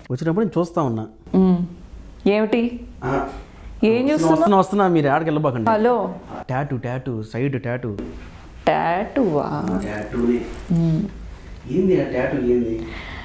వచ్చినప్పుడు నేను చూస్తా ఉన్నా మ్మ్. ఏమిటి ఏం చూస్తున్నావు వస్తున్నా వస్తున్నా మీరు ఆడికి వెళ్ళబాకండి hello tattoo tattoo side tattoo టాటూవా టాటూ ఏంది ఆ టాటూ ఏంది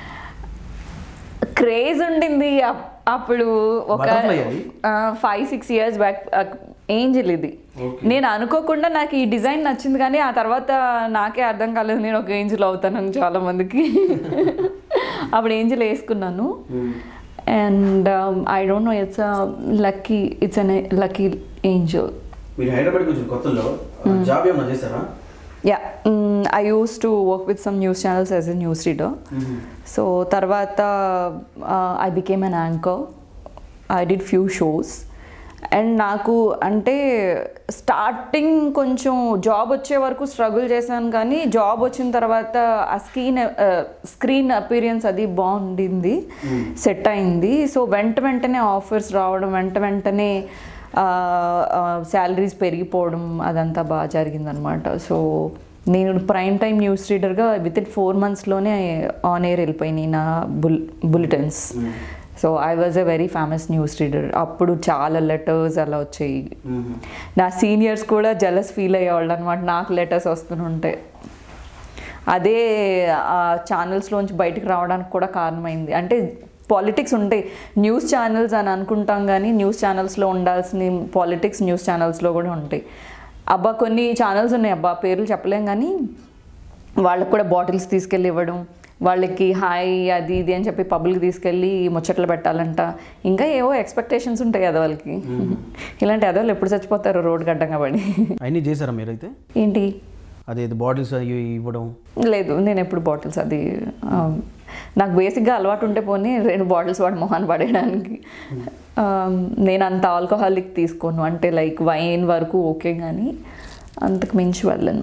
క్రేజ్ ఉండింది అప్- అప్పుడు ఒక Butterfly అది? Five six years back angel ఇది నేను అనుకోకుండా నాకు ఈ డిజైన్ నచ్చింది కానీ ఆ తర్వాత నాకే అర్థం కాలేదు నేను ఒక ఏంజిల్ అవుతానని చాలా మందికి అప్పుడు ఏంజిల్ వేసుకున్నాను and I don't know it's lucky it's unlucky angel మీరు హైదరాబాద్కి వచ్చిన కొత్తలో జాబ్ ఏమన్నా చేశారా yeah I use to work with some news channels as a news reader so తర్వాత I became an anchor I did few shows and నాకు అంటే starting కొంచెం జాబ్ వచ్చే వరకు స్ట్రగుల్ చేశాను కానీ జాబ్ వచ్చిన తర్వాత ఆ స్క్రీన్ స్క్రీన్ అపీరియన్స్ అది బాగుండింది సెట్ అయింది సో వెంట వెంటనే ఆఫర్స్ రావడం వెంట వెంటనే శాలరీస్ పెరిగిపోవడం అదంతా బాగా జరిగిందనమాట సో నేను ప్రైమ్ టైం న్యూస్ రీడర్గా విత్ ఇన్ ఫోర్ మంత్స్లోనే ఆన్ ఎయిర్ వెళ్ళిపోయినాయి నా bull bulletins so I was a very famous news reader అప్పుడు చాలా లెటర్స్ అలా వచ్చాయి నా సీనియర్స్ కూడా జలస్ ఫీల్ అయ్యేవాళ్ళు అనమాట నాకు లెటర్స్ వస్తుంటాయి అదే ఆ ఛానల్స్లోంచి బయటకు రావడానికి కూడా కారణమైంది అంటే పాలిటిక్స్ ఉంటాయి న్యూస్ ఛానల్స్ అని అనుకుంటాం కానీ న్యూస్ ఛానల్స్లో ఉండాల్సిన పాలిటిక్స్ న్యూస్ ఛానల్స్లో కూడా ఉంటాయి అబ్బా కొన్ని ఛానల్స్ ఉన్నాయి అబ్బా పేర్లు చెప్పలేం కానీ వాళ్ళకు కూడా బాటిల్స్ తీసుకెళ్ళి ఇవ్వడం వాళ్ళకి హాయ్ అది ఇది అని చెప్పి పబ్లిక్ తీసుకెళ్ళి ముచ్చట్లు పెట్టాలంట ఇంకా ఏవో ఎక్స్పెక్టేషన్స్ ఉంటాయి కదా వాళ్ళకి ఇలాంటి ఎదవాళ్ళు ఎప్పుడు చచ్చిపోతారు రోడ్ గడ్డంగా పడి అవన్నీ చేశారా మీరైతే ఏంటి అదే బాటిల్స్ అవి ఇవ్వడం లేదు నేను ఎప్పుడు బాటిల్స్ అది ఆ, నాకు బేసిక్గా అలవాటు ఉంటే పోనీ రెండు బాటిల్స్ వాడి మొహాన్ని పడేయడానికి ఆ, నేను అంత ఆల్కహాలిక్ తీసుకోను అంటే లైక్ వైన్ వరకు ఓకే కానీ అంతకు మించి వెళ్ళను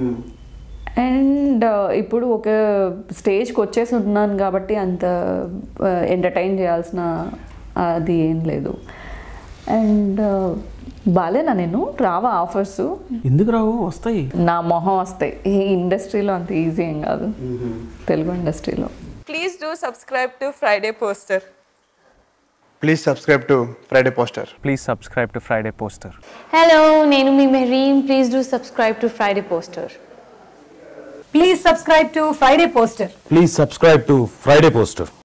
అండ్ ఇప్పుడు ఒక స్టేజ్కి వచ్చేసి ఉన్నాను కాబట్టి అంత ఎంటర్టైన్ చేయాల్సిన అది ఏం లేదు అండ్ బాలేనా నేను రావా ఆఫర్స్ ఎందుకు రావు వస్తాయి నా మొహం వస్తాయి ఈ ఇండస్ట్రీలో అంత ఈజీ ఏం కాదు తెలుగు ఇండస్ట్రీలో Please do subscribe to Friday Poster. Please subscribe to Friday Poster. Please subscribe to Friday Poster. Hello, నేను మీ Mehreen please do subscribe to Friday poster Please subscribe to Friday Poster. Please subscribe to Friday Poster.